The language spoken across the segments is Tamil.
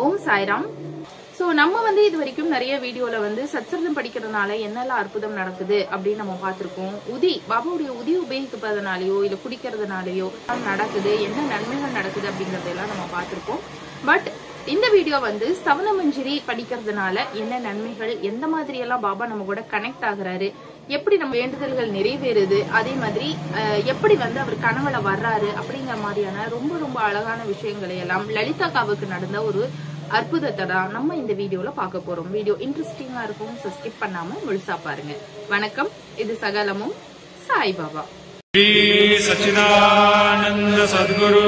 ஓம் சாய்ராம் சோ நம்ம வந்து இது வரைக்கும் நிறைய வீடியோல வந்து சச்சரிதம் படிக்கிறதுனால என்னெல்லாம் அற்புதம் நடக்குது அப்படின்னு நம்ம பார்த்திருக்கோம் உதி பாபாவுடைய உதி உபயோகிப்பதனாலயோ இல்ல குடிக்கிறதுனாலயோ நடக்குது என்ன நன்மைகள் நடக்குது அப்படிங்கறதெல்லாம் நம்ம பார்த்திருக்கோம் பட் இந்த வீடியோ வந்து ஸ்தவன மஞ்சரி படிக்கிறதுனால என்ன நன்மைகள் எந்த மாதிரி எல்லாம் பாபா நம்ம கூட கனெக்ட் ஆகுறாரு எப்படி நம்ம வேண்டுதல்கள் நிறைவேறுது அதே மாதிரி அஹ், எப்படி வந்து அவர் கனவுல வர்றாரு அப்படிங்கிற மாதிரியான ரொம்ப ரொம்ப அழகான விஷயங்களை எல்லாம் லலிதாக்காவுக்கு நடந்த ஒரு அற்புதத்தை தான் நம்ம இந்த வீடியோல பார்க்க போறோம் வீடியோ இன்ட்ரெஸ்டிங்கா இருக்கும் ஸோ ஸ்கிப் பண்ணாம முழுசா பாருங்க வணக்கம் இது சகலமும் சாய்பாபா श्री सच्चिदानंद सदगुरु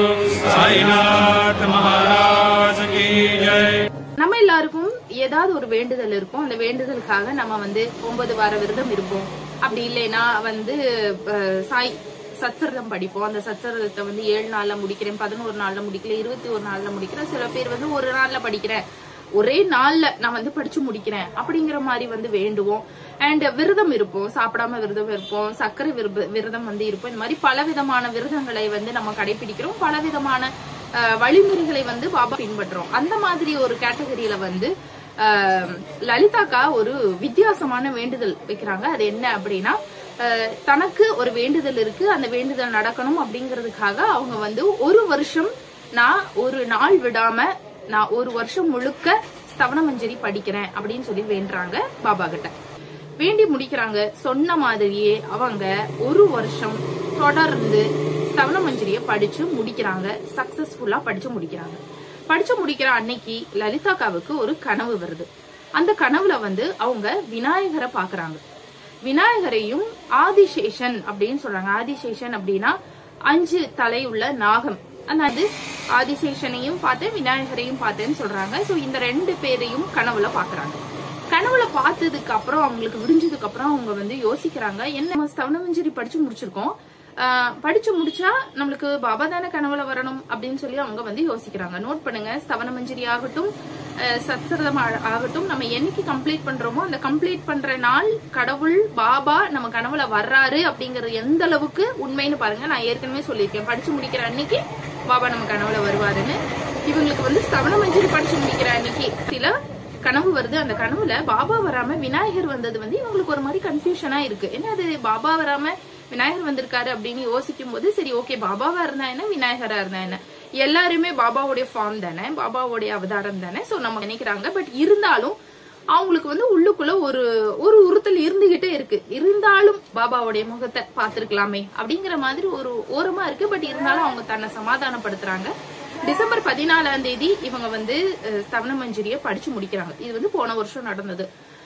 साईनाथ महाराज की जय நம்ம எல்லாருக்கும் ஏதாவது ஒரு வேண்டுதல் இருக்கும் அந்த வேண்டுதலுக்காக நம்ம வந்து ஒன்பது வார விரதம் இருப்போம் அப்படி இல்லைன்னா வந்து அஹ், சாய் சத்சரதம் படிப்போம் அந்த சத்சரதத்தை வந்து ஏழு நாள்ல முடிக்கிறேன் பதினோரு நாள்ல முடிக்கல இருபத்தி ஒரு நாள்ல முடிக்கிறேன் சில பேர் வந்து ஒரு நாள்ல படிக்கிறேன் ஒரே நாள்ல நான் வந்து படிச்சு முடிக்கிறேன் அப்படிங்கிற மாதிரி வந்து வேண்டுவோம் அண்ட் விரதம் இருப்போம் சாப்பிடாம விரதம் இருப்போம் சர்க்கரை விருப- விரதம் வந்து இருப்போம் இந்த மாதிரி பல விதமான விரதங்களை வந்து நம்ம கடைபிடிக்கிறோம் பல விதமான அஹ், வழிமுறைகளை வந்து பாபா பின்பற்றுறோம் அந்த மாதிரி ஒரு கேட்டகரியில வந்து அஹ், லலிதாக்கா ஒரு வித்தியாசமான வேண்டுதல் வைக்கிறாங்க அது என்ன அப்படின்னா அஹ், தனக்கு ஒரு வேண்டுதல் இருக்கு அந்த வேண்டுதல் நடக்கணும் அப்படிங்கிறதுக்காக அவங்க வந்து ஒரு வருஷம் நான் ஒரு நாள் விடாம நான் ஒரு வருஷம் முழுக்க ஸ்தவன மஞ்சரி படிக்கிறேன் அப்படின்னு சொல்லி வேண்டுறாங்க பாபா கிட்ட வேண்டி முடிக்கிறாங்க சொன்ன மாதிரியே அவங்க ஒரு வருஷம் தொடர்ந்து ஸ்தவன மஞ்சரிய படிச்சு முடிக்கிறாங்க சக்சஸ்ஃபுல்லா படிச்சு முடிக்கிறாங்க படிச்சு முடிக்கிற அன்னைக்கு லலிதாக்காவுக்கு ஒரு கனவு வருது அந்த கனவுல வந்து அவங்க விநாயகரை பாக்குறாங்க விநாயகரையும் ஆதிசேஷன் அப்படின்னு சொல்றாங்க ஆதிசேஷன் அப்படின்னா அஞ்சு தலை உள்ள நாகம் அதாவது ஆதிசேஷனையும் பார்த்தேன் விநாயகரையும் பார்த்தேன்னு சொல்றாங்க சோ இந்த ரெண்டு பேரையும் கனவுல பாக்குறாங்க கனவுல பார்த்ததுக்கு அப்புறம் அவங்களுக்கு விடிஞ்சதுக்கு அப்புறம் அவங்க வந்து யோசிக்கிறாங்க என்ன நம்ம ஸ்தவனமஞ்சரி படிச்சு முடிச்சிருக்கோம் ஆஹ் படிச்சு முடிச்சா நம்மளுக்கு பாபா தானே கனவுல வரணும் அப்படின்னு சொல்லி அவங்க வந்து யோசிக்கிறாங்க நோட் பண்ணுங்க ஸ்தவன மஞ்சரி ஆகட்டும் அஹ் சத்சரதம் ஆ- ஆகட்டும் நம்ம என்னைக்கு கம்ப்ளீட் பண்றோமோ அந்த கம்ப்ளீட் பண்ற நாள் கடவுள் பாபா நம்ம கனவுல வர்றாரு அப்படிங்கறது எந்த அளவுக்கு உண்மைன்னு பாருங்க நான் ஏற்கனவே சொல்லியிருக்கேன் படிச்சு முடிக்கிற அன்னைக்கு பாபா நம்ம கனவுல வருவாருன்னு இவங்களுக்கு வந்து ஸ்தவன மஞ்சரி படிச்சு முடிக்கிற அன்னைக்கு சில கனவு வருது அந்த கனவுல பாபா வராம விநாயகர் வந்தது வந்து இவங்களுக்கு ஒரு மாதிரி கன்ஃபியூஷனா இருக்கு என்ன அது பாபா வராம விநாயகர் வந்திருக்காரு அப்படின்னு யோசிக்கும் போது சரி ஓகே பாபாவா இருந்தா என்ன விநாயகரா இருந்தா என்ன எல்லாருமே பாபாவுடைய ஃபார்ம் தானே பாபாவுடைய அவதாரம் தானே சோ நம்ம நினைக்கிறாங்க பட் இருந்தாலும் அவங்களுக்கு வந்து உள்ளுக்குள்ள ஒரு ஒரு உறுத்தல் இருந்துகிட்டே இருக்கு இருந்தாலும் பாபாவுடைய முகத்தை பார்த்திருக்கலாமே அப்படிங்கிற மாதிரி ஒரு ஓரமா இருக்கு பட் இருந்தாலும் அவங்க தன்னை சமாதானப்படுத்துறாங்க டிசம்பர் பதினாலாம் தேதி இவங்க வந்து அஹ், ஸ்தவன மஞ்சரிய படிச்சு முடிக்கிறாங்க இது வந்து போன வருஷம் நடந்தது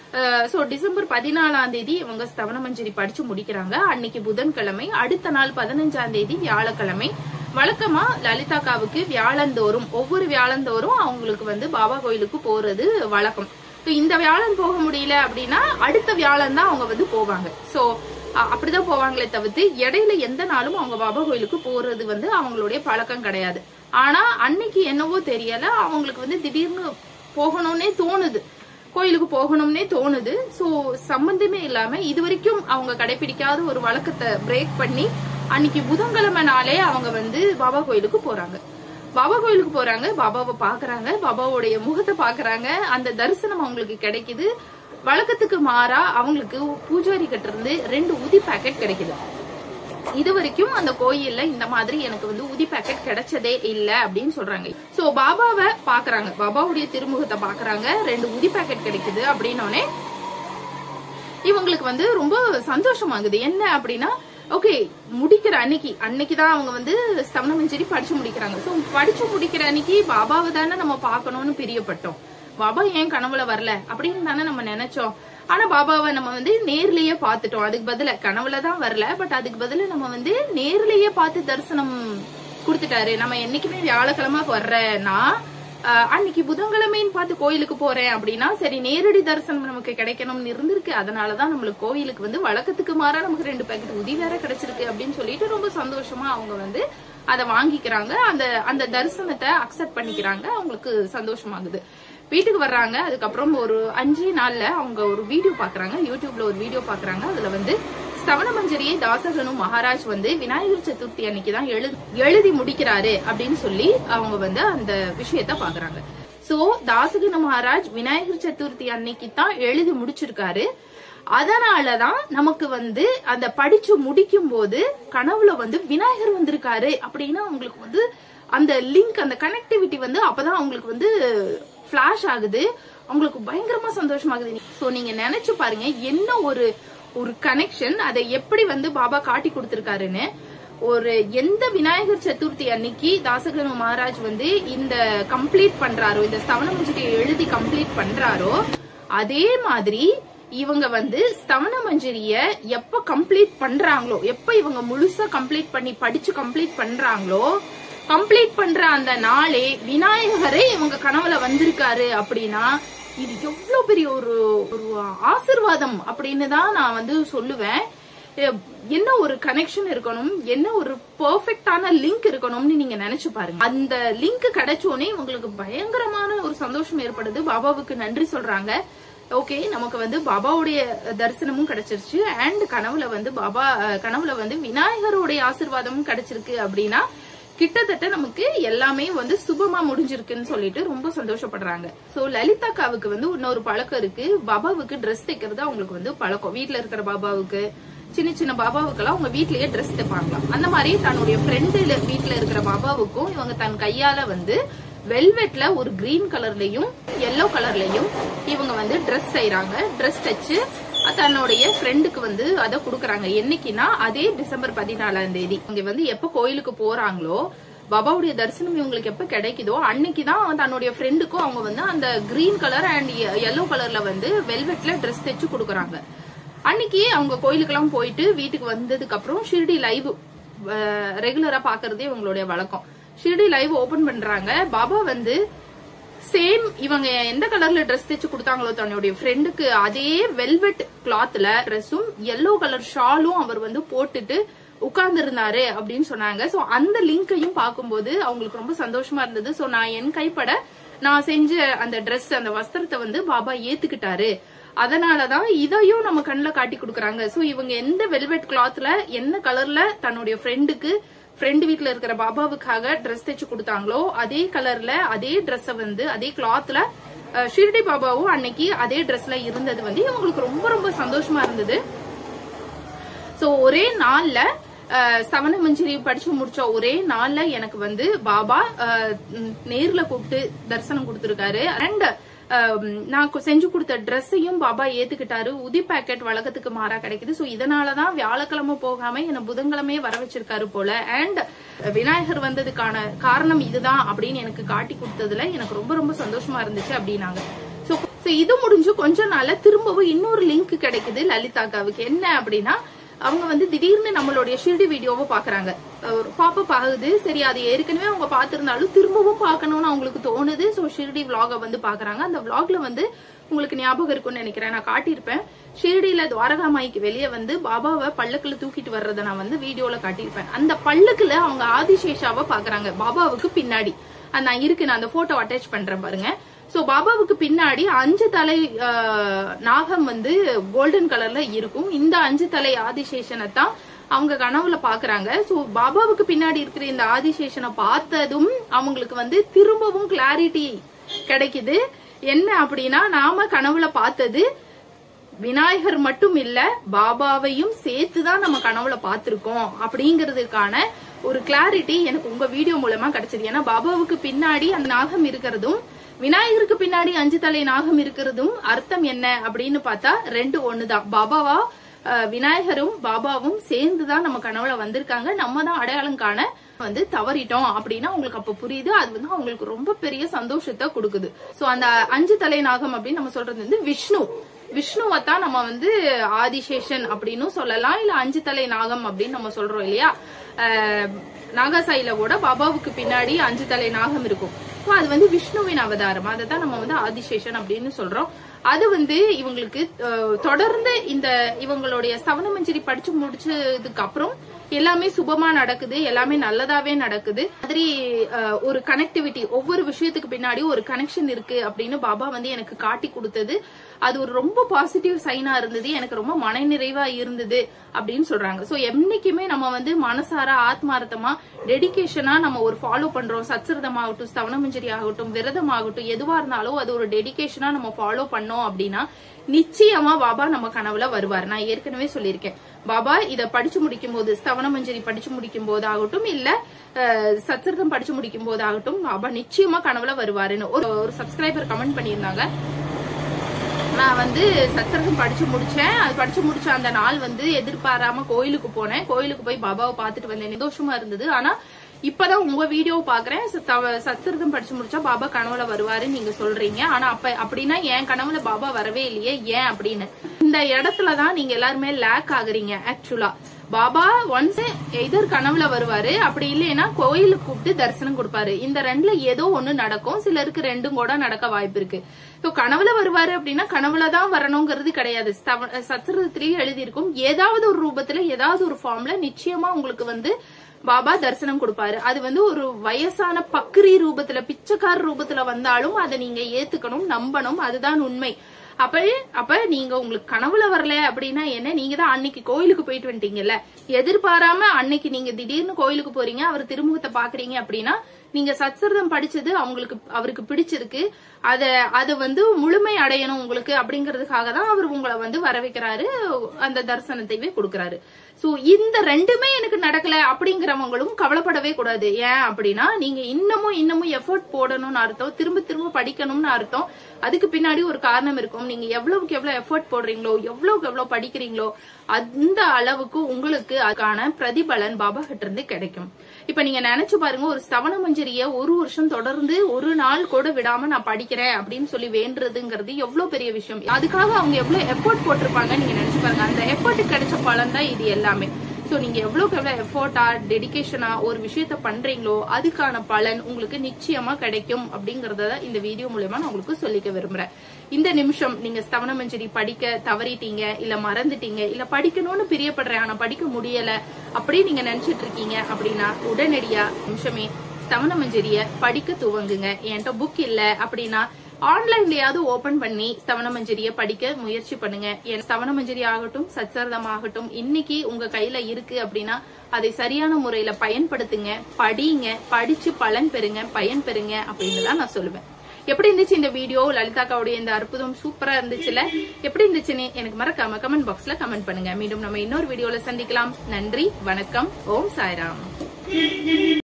சோ டிசம்பர் பதினாலாம் தேதி இவங்க ஸ்தவன மஞ்சரி படிச்சு முடிக்கிறாங்க அன்னைக்கு புதன்கிழமை அடுத்த நாள் பதினஞ்சாம் தேதி வியாழக்கிழமை வழக்கமா லலிதாக்காவுக்கு வியாழந்தோறும் ஒவ்வொரு வியாழந்தோறும் அவங்களுக்கு வந்து பாபா கோயிலுக்கு போறது வழக்கம் So, இந்த வியாழன் போக முடியல அப்படின்னா அடுத்த வியாழன் தான் அவங்க வந்து போவாங்க சோ அப்படிதான் போவாங்களே தவிர்த்து இடையில எந்த நாளும் அவங்க பாபா கோயிலுக்கு போறது வந்து அவங்களுடைய பழக்கம் கிடையாது ஆனா அன்னைக்கு என்னவோ தெரியல அவங்களுக்கு வந்து திடீர்னு போகணும்னே தோணுது கோயிலுக்கு போகணும்னே தோணுது சோ சம்பந்தமே இல்லாம இது வரைக்கும் அவங்க கடைபிடிக்காத ஒரு வழக்கத்தை பிரேக் பண்ணி அன்னைக்கு புதன்கிழமை நாளே அவங்க வந்து பாபா கோயிலுக்கு போறாங்க பாபா கோயிலுக்கு போறாங்க பாபாவை பாக்குறாங்க பாபாவுடைய முகத்தை பாக்குறாங்க அந்த தரிசனம் அவங்களுக்கு கிடைக்குது வழக்கத்துக்கு மாறா அவங்களுக்கு பூஜாரி கிட்ட இருந்து ரெண்டு ஊதி பாக்கெட் கிடைக்குது இது வரைக்கும் அந்த கோயில்ல இந்த மாதிரி எனக்கு வந்து உதி பாக்கெட் கிடைச்சதே இல்ல அப்படின்னு சொல்றாங்க சோ பாபாவை பாக்குறாங்க பாபாவுடைய திருமுகத்தை பாக்குறாங்க ரெண்டு உதி பாக்கெட் கிடைக்குது அப்படின்னோடனே இவங்களுக்கு வந்து ரொம்ப சந்தோஷமாகுது என்ன அப்படின்னா ஓகே முடிக்கிற அன்னைக்கு அன்னைக்கு தான் அவங்க வந்து ஸ்தவன மஞ்சரி படிச்சு முடிக்கிறாங்க சோ படிச்சு முடிக்கிற அன்னைக்கு பாபாவை தானே நம்ம பார்க்கணும்னு பிரியப்பட்டோம் பாபா ஏன் கனவுல வரல அப்படின்னு தானே நம்ம நினைச்சோம் ஆனா பாபாவை நம்ம வந்து நேர்லயே பார்த்துட்டோம் அதுக்கு பதிலா கனவுல தான் வரல பட் அதுக்கு பதிலா நம்ம வந்து நேர்லயே பார்த்து தரிசனம் கொடுத்துட்டாரு நம்ம என்னைக்குமே வியாழக்கிழமை வர்றேன்னா ஆஹ் அன்னைக்கு புதன்கிழமைன்னு பார்த்து கோயிலுக்கு போறேன் அப்படின்னா சரி நேரடி தரிசனம் நமக்கு கிடைக்கணும்னு இருந்திருக்கு அதனாலதான் நம்மளுக்கு கோயிலுக்கு வந்து வழக்கத்துக்கு மாறா நமக்கு ரெண்டு பேக்கெட் உதி வேற கிடைச்சிருக்கு அப்படின்னு சொல்லிட்டு ரொம்ப சந்தோஷமா அவங்க வந்து அதை வாங்கிக்கிறாங்க அந்த அந்த தரிசனத்தை அக்செப்ட் பண்ணிக்கிறாங்க அவங்களுக்கு சந்தோஷமாகுது வீட்டுக்கு வர்றாங்க அதுக்கப்புறம் ஒரு அஞ்சு நாள்ல அவங்க ஒரு வீடியோ பாக்குறாங்க யூடியூப்ல ஒரு வீடியோ பாக்குறாங்க அதுல வந்து ஸ்தவன மஞ்சரியை தாசகனு மகாராஜ் வந்து விநாயகர் சதுர்த்தி அன்னைக்கு தான் எழு எழுதி முடிக்கிறாரு அப்படின்னு சொல்லி அவங்க வந்து அந்த விஷயத்த பாக்குறாங்க சோ தாசகன மகாராஜ் விநாயகர் சதுர்த்தி அன்னைக்கு தான் எழுதி முடிச்சிருக்காரு அதனாலதான் நமக்கு வந்து அந்த படிச்சு முடிக்கும் போது கனவுல வந்து விநாயகர் வந்திருக்காரு அப்படின்னா உங்களுக்கு வந்து அந்த லிங்க் அந்த கனெக்டிவிட்டி வந்து அப்பதான் அவங்களுக்கு வந்து ஃபிளாஷ் ஆகுது அவங்களுக்கு பயங்கரமா சந்தோஷமாகுது சோ நீங்க நினைச்சு பாருங்க என்ன ஒரு ஒரு கனெக்ஷன் அதை எப்படி வந்து பாபா காட்டி கொடுத்திருக்காருன்னு ஒரு எந்த விநாயகர் சதுர்த்தி அன்னைக்கு தாசகனு மகாராஜ் வந்து இந்த கம்ப்ளீட் பண்றாரோ இந்த ஸ்தவன மஞ்சரியை எழுதி கம்ப்ளீட் பண்றாரோ அதே மாதிரி இவங்க வந்து ஸ்தவன மஞ்சரிய எப்ப கம்ப்ளீட் பண்றாங்களோ எப்ப இவங்க முழுசா கம்ப்ளீட் பண்ணி படிச்சு கம்ப்ளீட் பண்றாங்களோ கம்ப்ளீட் பண்ற அந்த நாளே விநாயகரே இவங்க கனவுல வந்திருக்காரு அப்படின்னா இது எவ்வளவு பெரிய ஒரு ஒரு ஆசிர்வாதம் அப்படின்னு தான் நான் வந்து சொல்லுவேன் எ- என்ன ஒரு கனெக்ஷன் இருக்கணும் என்ன ஒரு பெர்ஃபெக்டான லிங்க் இருக்கணும்னு நீங்க நினைச்சு பாருங்க அந்த லிங்க் கிடைச்சோனே உங்களுக்கு பயங்கரமான ஒரு சந்தோஷம் ஏற்படுது பாபாவுக்கு நன்றி சொல்றாங்க ஓகே நமக்கு வந்து பாபாவுடைய தரிசனமும் கிடைச்சிருச்சு அண்ட் கனவுல வந்து பாபா அஹ், கனவுல வந்து விநாயகருடைய ஆசிர்வாதமும் கிடைச்சிருக்கு அப்படின்னா கிட்டத்தட்ட நமக்கு எல்லாமே வந்து சுபமா முடிஞ்சிருக்குன்னு சொல்லிட்டு ரொம்ப சந்தோஷப்படுறாங்க சோ லலிதாக்காவுக்கு வந்து இன்னொரு பழக்கம் இருக்கு பாபாவுக்கு Dress தைக்கிறது அவங்களுக்கு வந்து பழக்கம் வீட்ல இருக்கிற பாபாவுக்கு சின்ன சின்ன பாபாவுக்கெல்லாம் அவங்க வீட்லயே Dress தைப்பாங்களாம் அந்த மாதிரி தன்னுடைய ஃப்ரெண்டு வீட்ல இருக்கிற பாபாவுக்கும் இவங்க தன் கையால வந்து வெல்வெட்ல ஒரு கிரீன் கலர்லயும் எல்லோ கலர்லயும் இவங்க வந்து Dress செய்யறாங்க Dress தைச்சு தன்னுடைய ஃப்ரெண்டுக்கு வந்து அதை குடுக்கறாங்க என்னைக்குன்னா அதே டிசம்பர் பதினாலாம் தேதி இங்க வந்து எப்ப கோயிலுக்கு போறாங்களோ பாபாவுடைய தரிசனம் இவங்களுக்கு எப்ப கிடைக்குதோ அன்னைக்கு தான் தன்னுடைய ஃப்ரெண்டுக்கும் அவங்க வந்து அந்த கிரீன் கலர் அண்ட் எல்லோ கலர்ல வந்து வெல்வெட்ல Dress தைச்சு கொடுக்கறாங்க அன்னைக்கு அவங்க கோயிலுக்கெல்லாம் போயிட்டு வீட்டுக்கு வந்ததுக்கு அப்புறம் ஷிர்டி லைவ் ரெகுலரா பாக்குறதே இவங்களுடைய வழக்கம் ஷிர்டி லைவ் ஓபன் பண்றாங்க பாபா வந்து சேம் இவங்க எந்த கலர்ல Dress தைச்சு கொடுத்தாங்களோ தன்னுடைய ஃப்ரெண்டுக்கு அதே வெல்வெட் கிளாத்ல ட்ரெஸ்ஸும் எல்லோ கலர் ஷாலும் அவர் வந்து போட்டுட்டு உட்கார்ந்து இருந்தாரு அப்படின்னு சொன்னாங்க சோ அந்த லிங்கையும் பார்க்கும்போது அவங்களுக்கு ரொம்ப சந்தோஷமா இருந்தது சோ நான் என் கைப்பட நான் செஞ்ச அந்த Dress அந்த வஸ்திரத்தை வந்து பாபா ஏத்துக்கிட்டாரு அதனாலதான் இதையும் நம்ம கண்ணுல காட்டி கொடுக்கறாங்க சோ இவங்க எந்த வெல்வெட் கிளாத்ல என்ன கலர்ல தன்னுடைய ஃப்ரெண்டுக்கு ஃப்ரெண்ட் வீட்ல இருக்கிற பாபாவுக்காக Dress தைச்சு கொடுத்தாங்களோ அதே கலர்ல அதே Dress-அ வந்து அதே கிளாத்ல ஷிர்டி பாபாவும் அன்னைக்கு அதே Dress-ல இருந்தது வந்து இவங்களுக்கு ரொம்ப ரொம்ப சந்தோஷமா இருந்தது சோ ஒரே நாள்ல அஹ், சவண மஞ்சரி படிச்சு முடிச்ச ஒரே நாள்ல எனக்கு வந்து பாபா அஹ், ம், நேர்ல கூப்பிட்டு தரிசனம் கொடுத்திருக்காரு அண்ட் நான் கு- செஞ்சு கொடுத்த ட்ரெஸ்ஸையும் பாபா ஏத்துக்கிட்டாரு உதி பாக்கெட் வழக்கத்துக்கு மாறா கிடைக்குது சோ இதனாலதான் வியாழக்கிழமை போகாம என்ன புதன்கிழமையே வர வச்சிருக்காரு போல அண்ட் விநாயகர் வந்ததுக்கான காரணம் இதுதான் அப்படின்னு எனக்கு காட்டி கொடுத்ததுல எனக்கு ரொம்ப ரொம்ப சந்தோஷமா இருந்துச்சு அப்படின்னாங்க சோ சோ இது முடிஞ்சு கொஞ்ச நாள்ல திரும்பவும் இன்னொரு லிங்க் கிடைக்குது லலிதாக்காவுக்கு என்ன அப்படின்னா அவங்க வந்து திடீர்னு நம்மளுடைய ஷிர்டி வீடியோவை பாக்குறாங்க ஒரு பாப்பப் ஆகுது சரி அது ஏற்கனவே அவங்க பாத்திருந்தாலும் திரும்பவும் பார்க்கணும்னு அவங்களுக்கு தோணுது சோ ஷிர்டி vlog-அ வந்து பாக்குறாங்க அந்த vlogல வந்து உங்களுக்கு ஞாபகம் இருக்கும்னு நினைக்கிறேன் நான் காட்டியிருப்பேன் ஷிர்டியில துவாரகாமாய்க்கு வெளியே வந்து பாபாவை பல்லக்குல தூக்கிட்டு வர்றதை நான் வந்து வீடியோல காட்டியிருப்பேன் அந்த பல்லக்குல அவங்க ஆதிசேஷாவை பாக்குறாங்க பாபாவுக்கு பின்னாடி அது நான் இருக்கு நான் அந்த போட்டோ அட்டாச் பண்றேன் பாருங்க சோ பாபாவுக்கு பின்னாடி அஞ்சு தலை ஆஹ், நாகம் வந்து கோல்டன் கலர்ல இருக்கும் இந்த அஞ்சு தலை ஆதிசேஷனை தான் அவங்க கனவுல பாக்குறாங்க சோ பாபாவுக்கு பின்னாடி இருக்கிற இந்த ஆதிசேஷனை பார்த்ததும் அவங்களுக்கு வந்து திரும்பவும் கிளாரிட்டி கிடைக்குது என்ன அப்படின்னா நாம கனவுல பார்த்தது விநாயகர் மட்டும் இல்ல பாபாவையும் சேர்த்து தான் நம்ம கனவுல பார்த்திருக்கோம் அப்படிங்கிறதுக்கான ஒரு கிளாரிட்டி எனக்கு உங்க வீடியோ மூலமா கிடைச்சது ஏன்னா பாபாவுக்கு பின்னாடி அந்த நாகம் இருக்கிறதும் விநாயகருக்கு பின்னாடி அஞ்சு தலை நாகம் இருக்கிறதும் அர்த்தம் என்ன அப்படின்னு பார்த்தா ரெண்டு ஒண்ணுதான் பாபாவா அஹ், விநாயகரும் பாபாவும் சேர்ந்து தான் நம்ம கனவுல வந்திருக்காங்க நம்ம தான் அடையாளம் காண வந்து தவறிட்டோம் அப்படின்னா உங்களுக்கு அப்ப புரியுது அது வந்து அவங்களுக்கு ரொம்ப பெரிய சந்தோஷத்தை கொடுக்குது சோ அந்த அஞ்சு தலை நாகம் அப்படின்னு நம்ம சொல்றது வந்து விஷ்ணு விஷ்ணுவை தான் நம்ம வந்து ஆதிசேஷன் அப்படின்னு சொல்லலாம் இல்ல அஞ்சு தலை நாகம் அப்படின்னு நம்ம சொல்றோம் இல்லையா அஹ், நாகாசாயில கூட பாபாவுக்கு பின்னாடி அஞ்சு தலை நாகம் இருக்கும் So அது வந்து விஷ்ணுவின் அவதாரம் அதை தான் நம்ம வந்து ஆதிசேஷன் அப்படின்னு சொல்றோம் அது வந்து இவங்களுக்கு அஹ், தொடர்ந்து இந்த இவங்களுடைய சவணமஞ்சரி படிச்சு முடிச்சதுக்கு அப்புறம் எல்லாமே சுபமா நடக்குது எல்லாமே நல்லதாவே நடக்குது மாதிரி அஹ், ஒரு கனெக்டிவிட்டி ஒவ்வொரு விஷயத்துக்கு பின்னாடி ஒரு கனெக்ஷன் இருக்கு அப்படின்னு பாபா வந்து எனக்கு காட்டி கொடுத்தது அது ஒரு ரொம்ப பாசிட்டிவ் சைனா இருந்தது எனக்கு ரொம்ப மனநிறைவா இருந்தது அப்படின்னு சொல்றாங்க சோ என்னைக்குமே நம்ம வந்து மனசார ஆத்மார்த்தமா டெடிகேஷனா நம்ம ஒரு ஃபாலோ பண்றோம் சத்சரிதம் ஆகட்டும் ஸ்தவனமஞ்சரி ஆகட்டும் விரதம் ஆகட்டும் எதுவா இருந்தாலும் அது ஒரு டெடிகேஷனா நம்ம ஃபாலோ பண்ணோம் அப்படின்னா நிச்சயமா பாபா நம்ம கனவுல வருவார் நான் ஏற்கனவே சொல்லியிருக்கேன் பாபா இத படிச்சு முடிக்கும் போது ஸ்தவனமஞ்சரி படிச்சு முடிக்கும் போது ஆகட்டும் இல்ல அஹ், சத்சரிதம் படிச்சு முடிக்கும் போது ஆகட்டும் பாபா நிச்சயமா கனவுல வருவாருன்னு ஒரு ஒரு சப்ஸ்கிரைபர் கமெண்ட் பண்ணியிருந்தாங்க நான் வந்து சத்திரகம் படிச்சு முடிச்சேன் அது படிச்சு முடிச்ச அந்த நாள் வந்து எதிர்பாராம கோயிலுக்கு போனேன் கோயிலுக்கு போய் பாபாவை பார்த்துட்டு வந்தேன் சந்தோஷமா இருந்தது ஆனா இப்பதான் உங்க வீடியோ பாக்குறேன் சத்திரதம் படிச்சு முடிச்சா பாபா கனவுல வருவாருன்னு நீங்க சொல்றீங்க ஆனா அப்ப அப்படின்னா என் கனவுல பாபா வரவே இல்லையே ஏன் அப்படின்னு இந்த இடத்துலதான் நீங்க எல்லாருமே லேக் ஆகுறீங்க ஆக்சுவலா பாபா ஒன்ஸ் எதர் கனவுல வருவாரு அப்படி இல்லைன்னா கோயிலுக்கு கூப்பிட்டு தரிசனம் கொடுப்பாரு இந்த ரெண்டுல ஏதோ ஒண்ணு நடக்கும் சிலருக்கு ரெண்டும் கூட நடக்க வாய்ப்பு இருக்கு இப்போ கனவுல வருவாரு அப்படின்னா கனவுல தான் வரணுங்கிறது கிடையாது ஸ்தவ- சத்திரத்திலேயே எழுதியிருக்கும் ஏதாவது ஒரு ரூபத்துல ஏதாவது ஒரு ஃபார்ம்ல நிச்சயமா உங்களுக்கு வந்து பாபா தரிசனம் கொடுப்பாரு அது வந்து ஒரு வயசான பக்ரி ரூபத்துல பிச்சைக்கார ரூபத்துல வந்தாலும் அதை நீங்க ஏத்துக்கணும் நம்பணும் அதுதான் உண்மை அப்ப அப்ப நீங்க உங்களுக்கு கனவுல வரல அப்படின்னா என்ன நீங்க தான் அன்னைக்கு கோயிலுக்கு போயிட்டு வந்துட்டீங்கல்ல எதிர்பாராம அன்னைக்கு நீங்க திடீர்னு கோயிலுக்கு போறீங்க அவர் திருமுகத்தை பாக்குறீங்க அப்படின்னா நீங்க சத்சரிதம் படிச்சது அவங்களுக்கு அவருக்கு பிடிச்சிருக்கு அத அத வந்து முழுமை அடையணும் உங்களுக்கு அப்படிங்கறதுக்காக தான் அவர் உங்களை வந்து வர வைக்கிறாரு அந்த தரிசனத்தைவே கொடுக்கறாரு சோ இந்த ரெண்டுமே எனக்கு நடக்கல அப்படிங்கிறவங்களும் கவலைப்படவே கூடாது ஏன் அப்படின்னா நீங்க இன்னமும் இன்னமும் எஃபோர்ட் போடணும்னு அர்த்தம் திரும்ப திரும்ப படிக்கணும்னு அர்த்தம் அதுக்கு பின்னாடி ஒரு காரணம் இருக்கும் நீங்க எவ்வளவுக்கு எவ்வளவு எஃபோர்ட் போடுறீங்களோ எவ்வளவுக்கு எவ்வளவு படிக்கிறீங்களோ அந்த அளவுக்கு உங்களுக்கு அதுக்கான பிரதிபலன் பாபா கிட்ட இருந்து கிடைக்கும் இப்ப நீங்க நினைச்சு பாருங்க ஒரு ஸ்தவன மஞ்சரிய ஒரு வருஷம் தொடர்ந்து ஒரு நாள் கூட விடாம நான் படிக்கிறேன் அப்படின்னு சொல்லி வேண்டுறதுங்கிறது எவ்வளவு பெரிய விஷயம் அதுக்காக அவங்க எவ்வளவு எஃபோர்ட் போட்டிருப்பாங்க நீங்க நினைச்சு பாருங்க அந்த எஃபோர்ட் கிடைச்ச பலன் தான் இது எல்லாமே சோ நீங்க எவ்வளவுக்கு எவ்வளவு எஃபோர்ட்டா டெடிகேஷனா ஒரு விஷயத்த பண்றீங்களோ அதுக்கான பலன் உங்களுக்கு நிச்சயமா கிடைக்கும் அப்படிங்கறத இந்த வீடியோ மூலயமா நான் உங்களுக்கு சொல்லிக்க விரும்புறேன் இந்த நிமிஷம் நீங்க ஸ்தவன மஞ்சரி படிக்க தவறிட்டீங்க இல்ல மறந்துட்டீங்க இல்ல படிக்கணும்னு பிரியப்படுறேன் ஆனா படிக்க முடியல அப்படி நீங்க நினைச்சிட்டு இருக்கீங்க அப்படின்னா உடனடியா நிமிஷமே ஸ்தவன மஞ்சரிய படிக்க துவங்குங்க என்கிட்ட புக் இல்ல அப்படின்னா ஆன்லைன்லயாவது ஓபன் பண்ணி ஸ்தவன மஞ்சரிய படிக்க முயற்சி பண்ணுங்க என் ஸ்தவன மஞ்சரி ஆகட்டும் சச்சரிதம் ஆகட்டும் இன்னைக்கு உங்க கையில இருக்கு அப்படின்னா அதை சரியான முறையில பயன்படுத்துங்க படிங்க படிச்சு பலன் பெறுங்க பயன் பெறுங்க அப்படின்னு தான் நான் சொல்லுவேன் எப்படி இருந்துச்சு இந்த வீடியோ லலிதாக்காவுடைய இந்த அற்புதம் சூப்பரா இருந்துச்சுல எப்படி இருந்துச்சுன்னு எனக்கு மறக்காம கமெண்ட் பாக்ஸ்ல கமெண்ட் பண்ணுங்க மீண்டும் நம்ம இன்னொரு வீடியோல சந்திக்கலாம் நன்றி வணக்கம் ஓம் சாய்ராம்